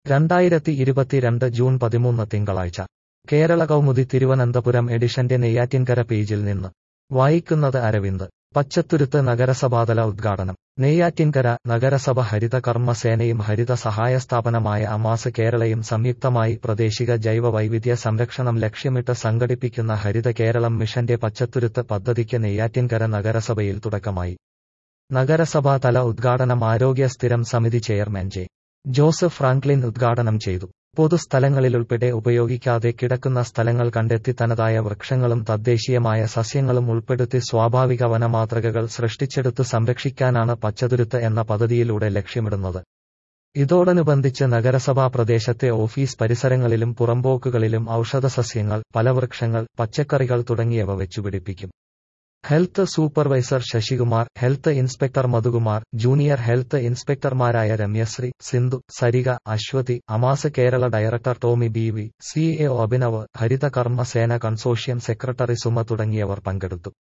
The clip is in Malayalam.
രണ്ടായിരത്തി ഇരുപത്തിരണ്ട് ജൂൺ പതിമൂന്ന് തിങ്കളാഴ്ച കേരള കൗമുദി തിരുവനന്തപുരം എഡിഷന്റെ നെയ്യാറ്റിൻകര പേജിൽ നിന്ന് വായിക്കുന്നത് അരവിന്ദ് പച്ചത്തുരുത്ത് നഗരസഭാതല ഉദ്ഘാടനം നെയ്യാറ്റിൻകര നഗരസഭ ഹരിത കർമ്മസേനയും ഹരിത സഹായ സ്ഥാപനമായ അമാസ് കേരളയും സംയുക്തമായി പ്രാദേശിക ജൈവ വൈവിധ്യ സംരക്ഷണം ലക്ഷ്യമിട്ട് സംഘടിപ്പിക്കുന്ന ഹരിത കേരളം മിഷന്റെ പച്ചത്തുരുത്ത് പദ്ധതിക്ക് നെയ്യാറ്റിൻകര നഗരസഭയിൽ തുടക്കമായി നഗരസഭാ തല ഉദ്ഘാടനം ആരോഗ്യ സ്ഥിരം സമിതി ചെയർമാൻ ജെ ജോസഫ് ഫ്രാങ്ക്ലിൻ ഉദ്ഘാടനം ചെയ്തു പൊതുസ്ഥലങ്ങളിലുൾപ്പെടെ ഉപയോഗിക്കാതെ കിടക്കുന്ന സ്ഥലങ്ങൾ കണ്ടെത്തി തനതായ വൃക്ഷങ്ങളും തദ്ദേശീയമായ സസ്യങ്ങളും ഉൾപ്പെടുത്തി സ്വാഭാവിക വനമാതൃകകൾ സൃഷ്ടിച്ചെടുത്ത് സംരക്ഷിക്കാനാണ് പച്ചതുരുത്ത് എന്ന പദ്ധതിയിലൂടെ ലക്ഷ്യമിടുന്നത് ഇതോടനുബന്ധിച്ച് നഗരസഭാ പ്രദേശത്തെ ഓഫീസ് പരിസരങ്ങളിലും പുറമ്പോക്കുകളിലും ഔഷധസസ്യങ്ങൾ ഫലവൃക്ഷങ്ങൾ പച്ചക്കറികൾ തുടങ്ങിയവ വെച്ചുപിടിപ്പിക്കും health supervisor Sasikumar health inspector Madhukumar junior health ഇൻസ്പെക്ടർമാരായ രമ്യശ്രീ സിന്ധു സരിക അശ്വതി അമാസ് Kerala director Tommy B V C A O Abhinav Haritha Karma Sena consortium secretary Suma തുടങ്ങിയവർ പങ്കെടുത്തു